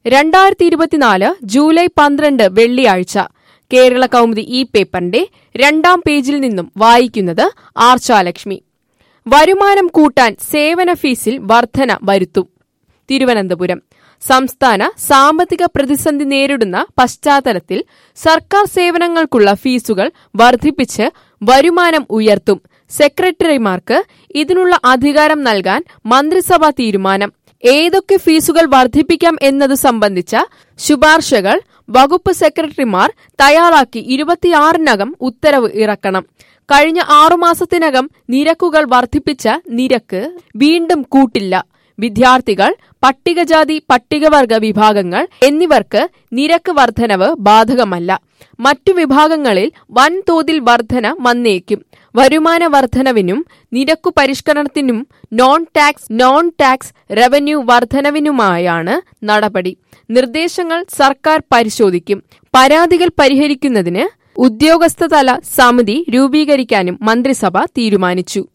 രണ്ടായിരത്തി ഇരുപത്തിനാല് ജൂലൈ പന്ത്രണ്ട് വെള്ളിയാഴ്ച കേരള കൗമുദി ഈ പേപ്പറിന്റെ രണ്ടാം പേജിൽ നിന്നും വായിക്കുന്നത് ആർച്ചാലക്ഷ്മി വരുമാനം കൂട്ടാൻ സേവന ഫീസിൽ വർധന വരുത്തും തിരുവനന്തപുരം സംസ്ഥാന സാമ്പത്തിക പ്രതിസന്ധി നേരിടുന്ന പശ്ചാത്തലത്തിൽ സർക്കാർ സേവനങ്ങൾക്കുള്ള ഫീസുകൾ വർദ്ധിപ്പിച്ച് വരുമാനം ഉയർത്തും സെക്രട്ടറിമാർക്ക് ഇതിനുള്ള അധികാരം നൽകാൻ മന്ത്രിസഭാ തീരുമാനം ഏതൊക്കെ ഫീസുകൾ വർദ്ധിപ്പിക്കാം എന്നതു സംബന്ധിച്ച ശുപാർശകൾ വകുപ്പ് സെക്രട്ടറിമാർ തയ്യാറാക്കി ഇരുപത്തിയാറിനകം ഉത്തരവ് ഇറക്കണം കഴിഞ്ഞ ആറുമാസത്തിനകം നിരക്കുകൾ വർദ്ധിപ്പിച്ച നിരക്ക് വീണ്ടും കൂട്ടില്ല വിദ്യാർത്ഥികൾ പട്ടികജാതി പട്ടികവർഗ വിഭാഗങ്ങൾ എന്നിവർക്ക് നിരക്ക് വർധനവ് ബാധകമല്ല മറ്റു വിഭാഗങ്ങളിൽ വൻതോതിൽ വർധന വന്നേക്കും വരുമാന വർധനവിനും നിരക്കു പരിഷ്കരണത്തിനും non tax non tax revenue വർധനവിനുമായാണ് നടപടി നിർദ്ദേശങ്ങൾ സർക്കാർ പരിശോധിക്കും പരാതികൾ പരിഹരിക്കുന്നതിന് ഉദ്യോഗസ്ഥതല സമിതി രൂപീകരിക്കാനും മന്ത്രിസഭ തീരുമാനിച്ചു